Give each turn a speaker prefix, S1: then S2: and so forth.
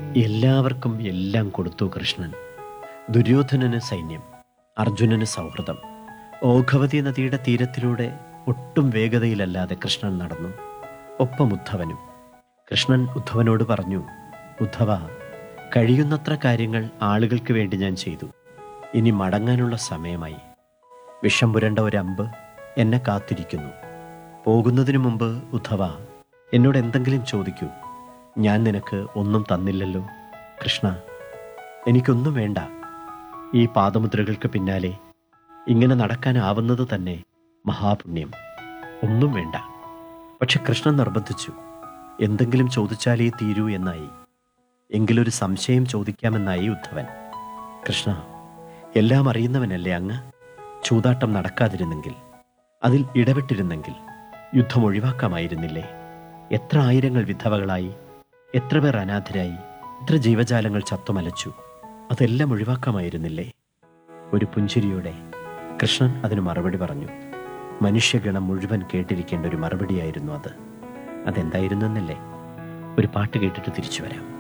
S1: എല്ലാവർക്കും എല്ലാം കൊടുത്തു കൃഷ്ണൻ ദുര്യോധനന് സൈന്യം അർജുനന് സൗഹൃദം ഓഘവതി നദിയുടെ തീരത്തിലൂടെ ഒട്ടും വേഗതയിലല്ലാതെ കൃഷ്ണൻ നടന്നു ഒപ്പം ഉദ്ധവനും കൃഷ്ണൻ ഉദ്ധവനോട് പറഞ്ഞു ഉദ്ധവ കഴിയുന്നത്ര കാര്യങ്ങൾ ആളുകൾക്ക് വേണ്ടി ഞാൻ ചെയ്തു ഇനി മടങ്ങാനുള്ള സമയമായി വിഷം പുരണ്ട ഒരമ്പ് എന്നെ കാത്തിരിക്കുന്നു പോകുന്നതിനു മുമ്പ് ഉദ്ധവ എന്നോട് എന്തെങ്കിലും ചോദിക്കൂ ഞാൻ നിനക്ക് ഒന്നും തന്നില്ലല്ലോ കൃഷ്ണ എനിക്കൊന്നും വേണ്ട ഈ പാദമുദ്രകൾക്ക് പിന്നാലെ ഇങ്ങനെ നടക്കാനാവുന്നത് തന്നെ മഹാപുണ്യം ഒന്നും വേണ്ട പക്ഷെ കൃഷ്ണൻ നിർബന്ധിച്ചു എന്തെങ്കിലും ചോദിച്ചാലേ തീരൂ എന്നായി എങ്കിലൊരു സംശയം ചോദിക്കാമെന്നായി ഉദ്ധവൻ കൃഷ്ണ എല്ലാം അറിയുന്നവനല്ലേ അങ്ങ് ചൂതാട്ടം നടക്കാതിരുന്നെങ്കിൽ അതിൽ ഇടപെട്ടിരുന്നെങ്കിൽ യുദ്ധം ഒഴിവാക്കാമായിരുന്നില്ലേ എത്ര ആയിരങ്ങൾ വിധവകളായി എത്ര പേർ അനാഥരായി എത്ര ജീവജാലങ്ങൾ ചത്തുമലച്ചു അതെല്ലാം ഒഴിവാക്കാമായിരുന്നില്ലേ ഒരു പുഞ്ചിരിയോടെ കൃഷ്ണൻ അതിന് മറുപടി പറഞ്ഞു മനുഷ്യഗണം മുഴുവൻ കേട്ടിരിക്കേണ്ട ഒരു മറുപടിയായിരുന്നു അത് അതെന്തായിരുന്നു എന്നല്ലേ ഒരു പാട്ട് കേട്ടിട്ട് തിരിച്ചു വരാം